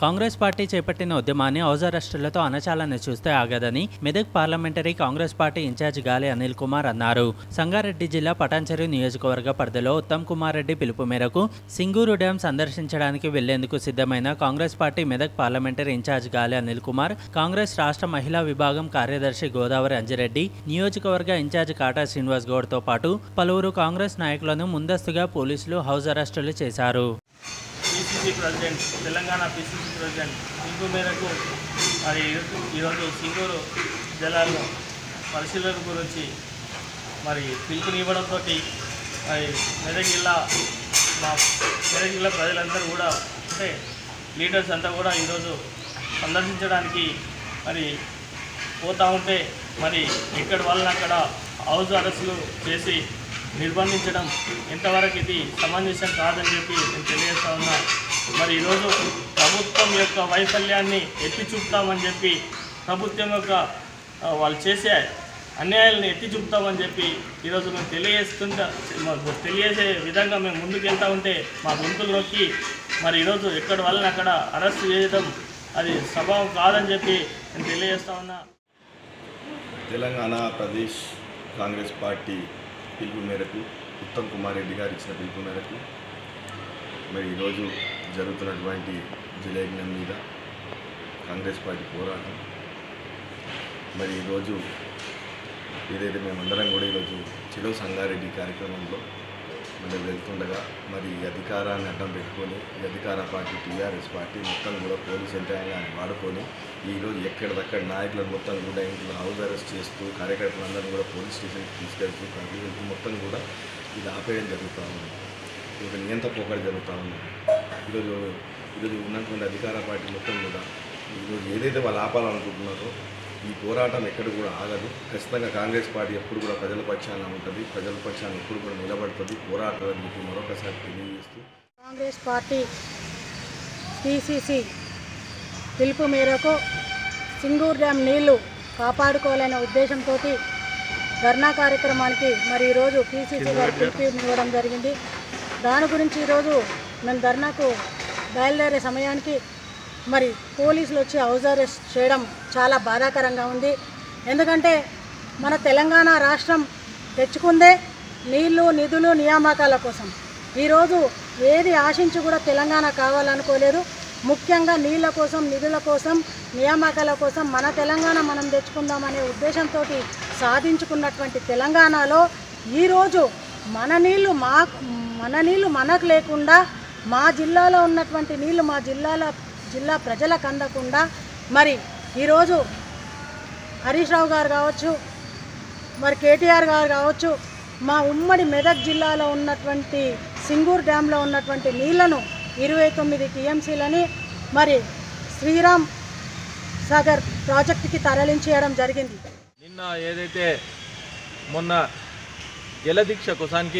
Congress party చేపట్టిన ఉద్యమాన్ని ఔజారెస్టులతో అణచాలని చూస్తే ఆగదని Medak parliamentary Congress party in charge Gali Anil Kumar అన్నారు సంగారెడ్డి జిల్లా పటాన్చెరు నియోజకవర్గ పరిధిలో ఉత్తమ్ కుమార్ రెడ్డి పిలుపు మేరకు సింగూరు డ్యాం సందర్శించడానికి వెళ్లేందుకు సిద్ధమైన Congress party Medak parliamentary in charge Gali Anil Kumar Congress రాష్ట్ర మహిళా విభాగం కార్యదర్శి గోదావరి అంజిరెడ్డి నియోజకవర్గ ఇన్ఛార్జ్ కాటా శ్రీనివాస్ గౌడ్తో పాటు పలువురు కాంగ్రెస్ నాయకులను ముందస్తుగా పోలీసులు హౌస్ అరెస్టులు చేశారు PCC president Telangana PCC president పిలుపు మేరకు మరి ఈరోజు సింగూరు జలాల్లో పరిశీలన గురించి మరి పిలుపునివ్వడంతో మరి మెదక్ జిల్లా మా మెదక్ జిల్లా ప్రజలందరూ కూడా అంటే లీడర్స్ అంతా కూడా ఈరోజు సందర్శించడానికి మరి పోతూ ఉంటే మరి ఎక్కడి వాళ్ళని అక్కడ హౌస్ అరెస్టులు చేసి నిర్బంధించడం ఎంతవరకు ఇది సమంజసం కాదని చెప్పి నేను తెలియజేస్తా ఉన్నా మరి ఈరోజు ప్రభుత్వం యొక్క వైఫల్యాన్ని ఎత్తి చూపుతామని చెప్పి ప్రభుత్వం యొక్క ఆ, వాళ్ళు చేసే అన్యాయాలను ఎత్తి చూపుతామని చెప్పి ఈరోజు మేము తెలియజేస్తుంటా మాకు తెలియజేసే విధంగా మేము ముందుకు వెళ్తూ ఉంటే మా గొంతులు నొక్కి మరి ఈరోజు ఎక్కడి వాళ్ళని అక్కడ అరెస్ట్ చేయడం అది స్వభావం కాదని చెప్పి నేను తెలియజేస్తా ఉన్నా తెలంగాణ ప్రదేశ్ కాంగ్రెస్ పార్టీ పిలుపు మేరకు ఉత్తమ్ కుమార్ రెడ్డి గారు ఇచ్చిన పిలుపు మేరకు మరి ఈరోజు జరుగుతున్నటువంటి జలయజ్ఞం మీద కాంగ్రెస్ పార్టీ పోరాటం మరి ఈరోజు ఏదైతే మేమందరం కూడా ఈరోజు చిలో సంగారెడ్డి కార్యక్రమంలో మరి వెళ్తుండగా మరి ఈ అధికారాన్ని అడ్డం పెట్టుకొని ఈ అధికార పార్టీ టీఆర్ఎస్ పార్టీ మొత్తం కూడా పోలీస్ యంత్రాంగాన్ని వాడుకొని ఈరోజు ఎక్కడిదక్కడ నాయకులను మొత్తం కూడా ఇంట్లో హౌస్ అరెస్ట్ చేస్తూ కార్యకర్తలందరినీ కూడా పోలీస్ స్టేషన్కి తీసుకెళ్తూ ప్రజలకు మొత్తం కూడా ఇది ఆపేయడం జరుగుతూ ఉంది ఇది ఒక నియంత పోకడ జరుగుతూ ఉంది ఈరోజు ఈరోజు ఉన్నటువంటి అధికార పార్టీ మొత్తం కూడా ఈరోజు ఏదైతే వాళ్ళు ఆపాలనుకుంటున్నారో ఈ పోరాటం ఎక్కడ కూడా ఆగదు ఖచ్చితంగా కాంగ్రెస్ పార్టీ ఎప్పుడు కూడా ప్రజల పక్షాన ఉంటుంది ప్రజల పక్షాన ఎప్పుడు కూడా నిలబడుతుంది పోరాటాలని చెప్పి మరొకసారి తెలియజేస్తూ కాంగ్రెస్ పార్టీ పిసిసి పిలుపు మేరకు సింగూర్ డ్యామ్ నీళ్లు కాపాడుకోవాలనే ఉద్దేశంతో ధర్నా కార్యక్రమానికి మరి ఈరోజు పిసిసి గారు పిలుపు ఇవ్వడం జరిగింది దాని గురించి ఈరోజు మేము ధర్నాకు బయలుదేరే సమయానికి మరి పోలీసులు వచ్చి హౌస్ అరెస్ట్ చేయడం చాలా బాధాకరంగా ఉంది ఎందుకంటే మన తెలంగాణ రాష్ట్రం తెచ్చుకుందే నీళ్లు నిధులు నియామకాల కోసం ఈరోజు ఏది ఆశించి కూడా తెలంగాణ కావాలనుకోలేదు ముఖ్యంగా నీళ్ళ కోసం నిధుల కోసం నియామకాల కోసం మన తెలంగాణ మనం తెచ్చుకుందామనే ఉద్దేశంతో సాధించుకున్నటువంటి తెలంగాణలో ఈరోజు మన నీళ్లు మా మన నీళ్లు మనకు లేకుండా మా జిల్లాలో ఉన్నటువంటి నీళ్లు మా జిల్లాల జిల్లా ప్రజలకు అందకుండా మరి ఈరోజు హరీష్ రావు గారు కావచ్చు మరి కేటీఆర్ గారు కావచ్చు మా ఉమ్మడి మెదక్ జిల్లాలో ఉన్నటువంటి సింగూర్ డ్యాంలో ఉన్నటువంటి నీళ్లను ఇరవై తొమ్మిది టీఎంసీలని మరి శ్రీరామ్ సాగర్ ప్రాజెక్టుకి తరలించేయడం జరిగింది నిన్న ఏదైతే మొన్న జలదీక్ష కుసానికి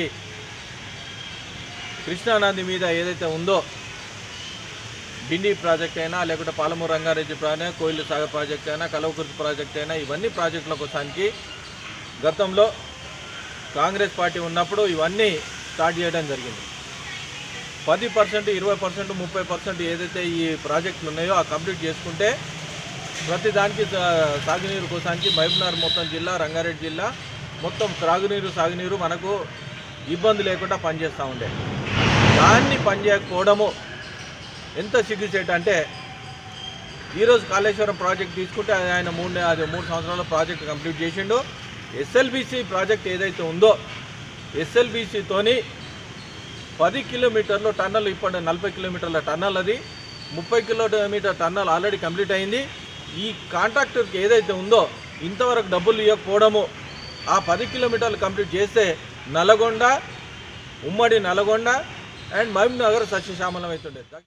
కృష్ణానది మీద ఏదైతే ఉందో డిండి ప్రాజెక్ట్ అయినా లేకుంటే పాలమూరు రంగారెడ్డి ప్రాజెక్ట్ కోయిలు సాగర్ ప్రాజెక్ట్ అయినా కలవకుర్తి ప్రాజెక్ట్ అయినా ఇవన్నీ ప్రాజెక్టుల కోసానికి గతంలో కాంగ్రెస్ పార్టీ ఉన్నప్పుడు ఇవన్నీ స్టార్ట్ చేయడం జరిగింది పది పర్సెంట్ ఇరవై పర్సెంట్ ముప్పై పర్సెంట్ ఏదైతే ఈ ప్రాజెక్టులు ఉన్నాయో ఆ కంప్లీట్ చేసుకుంటే ప్రతి దానికి సా- సాగునీరు కోసానికి మహబూబ్నగర్ మొత్తం జిల్లా రంగారెడ్డి జిల్లా మొత్తం త్రాగునీరు సాగునీరు మనకు ఇబ్బంది లేకుండా పనిచేస్తూ ఉండే దాన్ని పనిచేయకపోవడము ఎంత సిగ్గుచేట అంటే ఈరోజు కాళేశ్వరం ప్రాజెక్ట్ తీసుకుంటే అది ఆయన మూడు నె- అది మూడు సంవత్సరాల ప్రాజెక్ట్ కంప్లీట్ చేసిండు ఎస్ఎల్బిసి ప్రాజెక్ట్ ఏదైతే ఉందో ఎస్ఎల్బిసితోని పది కిలోమీటర్లు టన్నల్ ఇప్పుడు నలభై కిలోమీటర్ల టన్నల్ అది ముప్పై కిలోమీటర్ టన్నల్ ఆల్రెడీ కంప్లీట్ అయింది ఈ కాంట్రాక్టర్కి ఏదైతే ఉందో ఇంతవరకు డబ్బులు ఇవ్వకపోవడము ఆ పది కిలోమీటర్లు కంప్లీట్ చేస్తే నల్గొండ ఉమ్మడి నల్గొండ అండ్ మహబూబ్ నగర్ సస్యశ్యామలం అవుతుండే